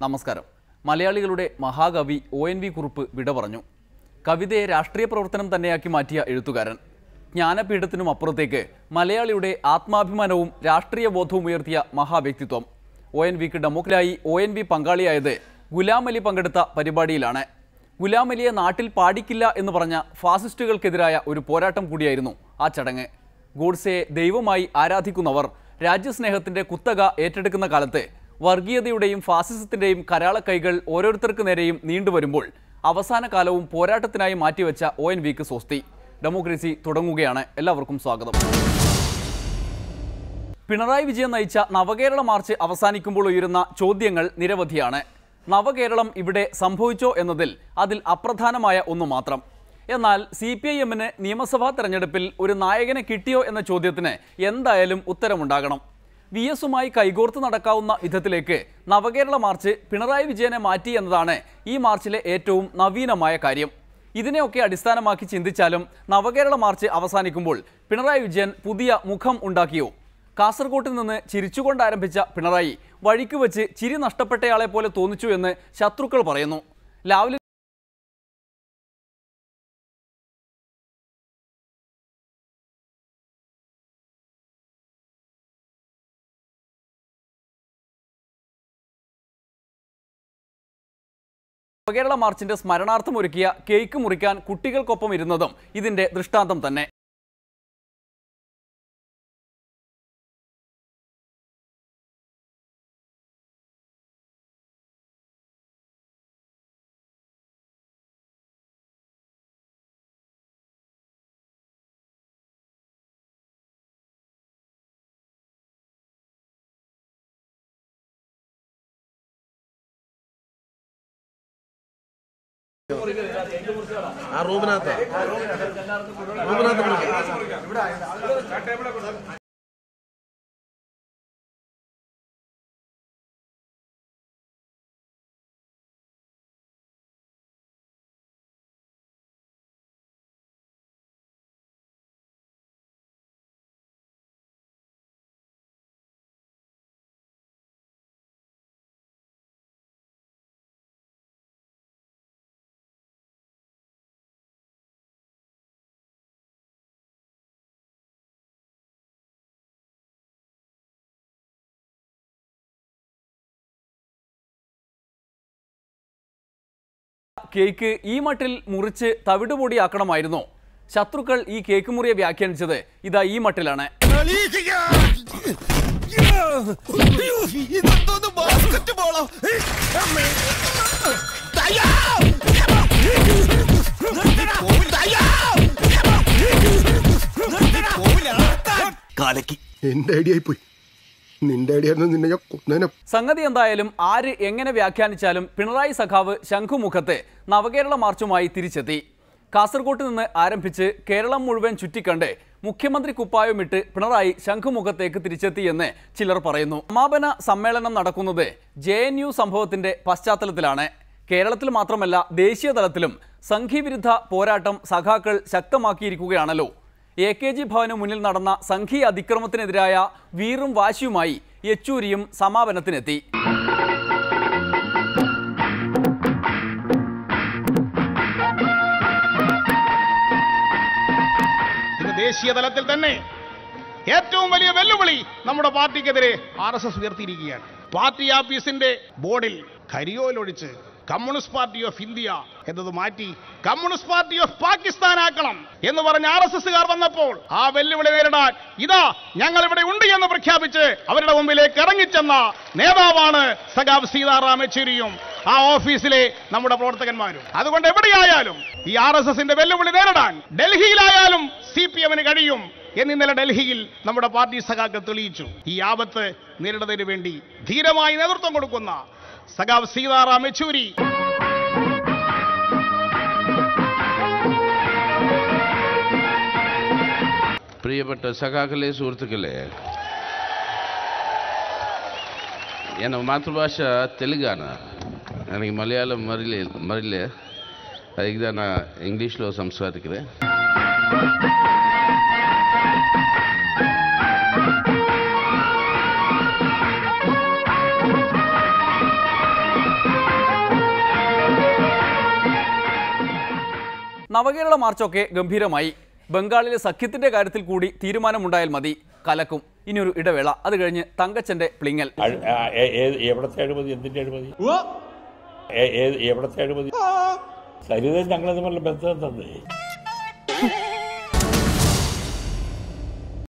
നമസ്കാരം മലയാളികളുടെ മഹാകവി ഒ എൻ വി കുറുപ്പ് വിട പറഞ്ഞു കവിതയെ രാഷ്ട്രീയ പ്രവർത്തനം തന്നെയാക്കി മാറ്റിയ എഴുത്തുകാരൻ ജ്ഞാനപീഠത്തിനും അപ്പുറത്തേക്ക് മലയാളിയുടെ ആത്മാഭിമാനവും രാഷ്ട്രീയ ബോധവും ഉയർത്തിയ മഹാവ്യക്തിത്വം ഒ എൻ വിക്ക് ഡെമോക്രായി ഒ എൻ വി പങ്കാളിയായത് ഗുലാം അലി പങ്കെടുത്ത പരിപാടിയിലാണ് ഗുലാം അലിയെ നാട്ടിൽ പാടിക്കില്ല എന്ന് പറഞ്ഞ ഫാസിസ്റ്റുകൾക്കെതിരായ ഒരു പോരാട്ടം കൂടിയായിരുന്നു ആ ചടങ്ങ് ഗോഡ്സെയെ ദൈവമായി ആരാധിക്കുന്നവർ രാജ്യസ്നേഹത്തിന്റെ കുത്തക ഏറ്റെടുക്കുന്ന കാലത്ത് വർഗീയതയുടെയും ഫാസിസത്തിന്റെയും കരാള കൈകൾ ഓരോരുത്തർക്ക് നേരെയും നീണ്ടുവരുമ്പോൾ അവസാന കാലവും പോരാട്ടത്തിനായി മാറ്റിവെച്ച ഒ എൻ വിക്ക് സ്വസ്തി ഡെമോക്രസി തുടങ്ങുകയാണ് എല്ലാവർക്കും സ്വാഗതം പിണറായി വിജയൻ നയിച്ച നവകേരള മാർച്ച് അവസാനിക്കുമ്പോൾ ഉയരുന്ന ചോദ്യങ്ങൾ നിരവധിയാണ് നവകേരളം ഇവിടെ സംഭവിച്ചോ എന്നതിൽ അതിൽ അപ്രധാനമായ ഒന്ന് മാത്രം എന്നാൽ സി പി ഐ എമ്മിന് നിയമസഭാ തെരഞ്ഞെടുപ്പിൽ ഒരു നായകനെ കിട്ടിയോ എന്ന ചോദ്യത്തിന് എന്തായാലും ഉത്തരമുണ്ടാകണം വി എസുമായി കൈകോർത്ത് നടക്കാവുന്ന വിധത്തിലേക്ക് നവകേരള മാർച്ച് പിണറായി വിജയനെ മാറ്റി എന്നതാണ് ഈ മാർച്ചിലെ ഏറ്റവും നവീനമായ കാര്യം ഇതിനെയൊക്കെ അടിസ്ഥാനമാക്കി ചിന്തിച്ചാലും നവകേരള മാർച്ച് അവസാനിക്കുമ്പോൾ പിണറായി വിജയൻ പുതിയ മുഖം ഉണ്ടാക്കിയോ കാസർകോട്ട് നിന്ന് ചിരിച്ചുകൊണ്ട് ആരംഭിച്ച പിണറായി വഴിക്ക് വെച്ച് ചിരി നഷ്ടപ്പെട്ടയാളെ പോലെ തോന്നിച്ചു എന്ന് ശത്രുക്കൾ പറയുന്നു ലാവ്ലി നവകേരള മാർച്ചിന്റെ സ്മരണാർത്ഥം ഒരുക്കിയ കേക്ക് മുറിക്കാൻ കുട്ടികൾക്കൊപ്പം ഇരുന്നതും ഇതിന്റെ ദൃഷ്ടാന്തം തന്നെ ആ റൂമിനകത്ത് റൂമിനകത്ത് വിളിക്കാം കേക്ക് ഈ മട്ടിൽ മുറിച്ച് തവിടുപൊടിയാക്കണമായിരുന്നോ ശത്രുക്കൾ ഈ കേക്ക് മുറിയെ വ്യാഖ്യാനിച്ചത് ഇതാ ഈ മട്ടിലാണ് ഇതെന്തോന്ന് ബാസ്കറ്റ് ബോളോ കാലക്കി എന്റെ ഐഡിയ പോയി നിന്റെ ഐഡിയ നിന്നെ ഞാൻ കൊന്നേനെ സംഗതി എന്തായാലും ആര് എങ്ങനെ വ്യാഖ്യാനിച്ചാലും പിണറായി സഖാവ് ശംഖുമുഖത്ത് നവകേരള മാർച്ചുമായി തിരിച്ചെത്തി കാസർകോട്ട് നിന്ന് ആരംഭിച്ച് കേരളം മുഴുവൻ ചുറ്റിക്കണ്ട് മുഖ്യമന്ത്രി കുപ്പായമിട്ട് പിണറായി ശംഖുമുഖത്തേക്ക് തിരിച്ചെത്തിയെന്ന് ചിലർ പറയുന്നു സമാപന സമ്മേളനം നടക്കുന്നത് ജെ എൻ യു സംഭവത്തിന്റെ പശ്ചാത്തലത്തിലാണ് കേരളത്തിൽ മാത്രമല്ല ദേശീയ തലത്തിലും സംഘീവിരുദ്ധ പോരാട്ടം സഖാക്കൾ ശക്തമാക്കിയിരിക്കുകയാണല്ലോ എ കെ ജി ഭവന് മുന്നിൽ നടന്ന സംഘീയ അതിക്രമത്തിനെതിരായ വീറും വാശിയുമായി യെച്ചൂരിയും സമാപനത്തിനെത്തി ഇന്ന് ദേശീയ തലത്തിൽ തന്നെ ഏറ്റവും വലിയ വെല്ലുവിളി നമ്മുടെ പാർട്ടിക്കെതിരെ ആർ എസ് എസ് ഉയർത്തിയിരിക്കുകയാണ് പാർട്ടി ആഫീസിന്റെ ബോർഡിൽ കരിയോലൊഴിച്ച് കമ്മ്യൂണിസ്റ്റ് പാർട്ടി ഓഫ് ഇന്ത്യ എന്നത് മാറ്റി കമ്മ്യൂണിസ്റ്റ് പാർട്ടി ഓഫ് പാകിസ്ഥാൻ ആക്കണം എന്ന് പറഞ്ഞ ആർ എസ് എസ്സുകാർ വന്നപ്പോൾ ആ വെല്ലുവിളി നേരിടാൻ ഇതാ ഞങ്ങൾ ഇവിടെ ഉണ്ട് എന്ന് പ്രഖ്യാപിച്ച് അവരുടെ മുമ്പിലേക്ക് ഇറങ്ങിച്ചെന്ന നേതാവാണ് സഖാബ് സീതാറാം യെച്ചൂരിയും ആ ഓഫീസിലെ നമ്മുടെ പ്രവർത്തകന്മാരും അതുകൊണ്ട് എവിടെയായാലും ഈ ആർ എസ് എസിന്റെ വെല്ലുവിളി നേരിടാൻ ഡൽഹിയിലായാലും സി പി എമ്മിന് കഴിയും എന്ന് ഇന്നലെ ഡൽഹിയിൽ നമ്മുടെ പാർട്ടി സഖാക്കൾ തെളിയിച്ചു ഈ ആപത്ത് നേരിടുന്നതിന് വേണ്ടി ധീരമായി നേതൃത്വം കൊടുക്കുന്ന സഖാവ് സീതാറാം യെച്ചൂരി പ്രിയപ്പെട്ട സഖാക്കളെ സുഹൃത്തുക്കളെ എൻ്റെ ಮಾತೃಭಾಷ ತೆಲುಗಾನ ನನಗೆ ಮಲಯಾಳಂ ಮರಿಲೇ ಮರಿಲೇ ಅದಕ್ಕೆ ನಾನು ఇంగ్లీష్లో సంస్కృతికిరే നവകേരള മാർച്ചൊക്കെ ഗംഭീരമായി ബംഗാളിലെ സഖ്യത്തിന്റെ കാര്യത്തിൽ കൂടി തീരുമാനമുണ്ടായാൽ മതി കലക്കും ഇനിയൊരു ഇടവേള അത് കഴിഞ്ഞ് തങ്കച്ചന്റെ പ്ലിങ്ങൽ അഴ്- ആ, ഏ- ഏത്- എവിടത്തെ അഴിമതി എന്തിന്റെ അഴിമതി ഏ- ഏത്- എവിടത്തെ അഴിമതി സരിത ഞങ്ങൾ തമ്മിലുള്ള ബന്ധം തന്നെ